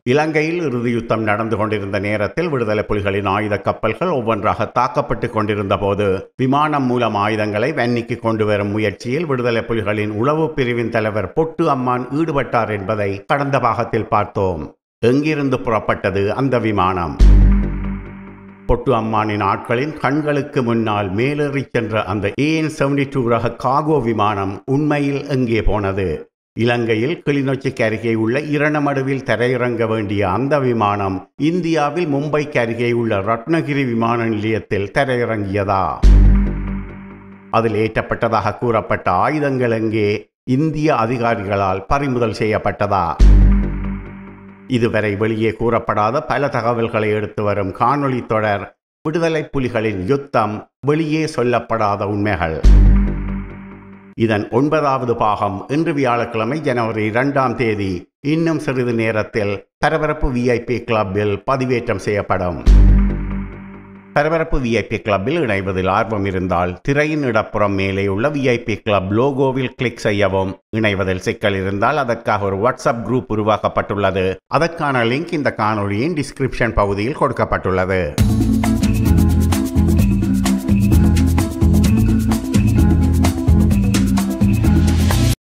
இலங்கையில் இறுதி யுத்தம் நடந்து கொண்டிருந்த நேரத்தில் விடுதலை புலிகளின் ஆயுத கப்பல்கள் ஒவ்வொன்றாக தாக்கப்பட்டு கொண்டிருந்த போது விமானம் மூலம் ஆயுதங்களை வன்னிக்கு கொண்டு வரும் முயற்சியில் விடுதலை புலிகளின் உளவு பிரிவின் தலைவர் பொட்டு அம்மான் ஈடுபட்டார் என்பதை கடந்த பாகத்தில் பார்த்தோம் எங்கிருந்து புறப்பட்டது அந்த விமானம் பொட்டு அம்மானின் ஆட்களின் கண்களுக்கு முன்னால் மேலேறிச் சென்ற அந்த ஏஎன் செவன்டி டூ ரக காகோ விமானம் உண்மையில் எங்கே போனது இலங்கையில் கிளிநொச்சிக்கு அருகே உள்ள இரணமடுவில் தரையிறங்க வேண்டிய அந்த விமானம் இந்தியாவில் மும்பைக்கு அருகே உள்ள ரத்னகிரி விமான நிலையத்தில் தரையிறங்கியதா அதில் ஏற்றப்பட்டதாக கூறப்பட்ட ஆயுதங்கள் எங்கே இந்திய அதிகாரிகளால் பறிமுதல் செய்யப்பட்டதா இதுவரை வெளியே கூறப்படாத பல தகவல்களை எடுத்து வரும் காணொளி தொடர் விடுதலை புலிகளின் யுத்தம் வெளியே சொல்லப்படாத உண்மைகள் இதன் ஒன்பதாவது பாகம் இன்று வியாழக்கிழமை ஜனவரி இரண்டாம் தேதி இன்னும் சிறிது நேரத்தில் பரபரப்பு விஐபி கிளப்பில் பதிவேற்றம் செய்யப்படும் பரபரப்பு விஐபி கிளப்பில் இணைவதில் ஆர்வம் இருந்தால் திரையின் இடப்புறம் மேலே உள்ள விஐபி கிளப் லோகோவில் கிளிக் செய்யவும் இணைவதில் சிக்கல் இருந்தால் அதற்காக ஒரு வாட்ஸ்அப் குரூப் உருவாக்கப்பட்டுள்ளது அதற்கான லிங்க் இந்த காணொளியின் டிஸ்கிரிப்ஷன் பகுதியில் கொடுக்கப்பட்டுள்ளது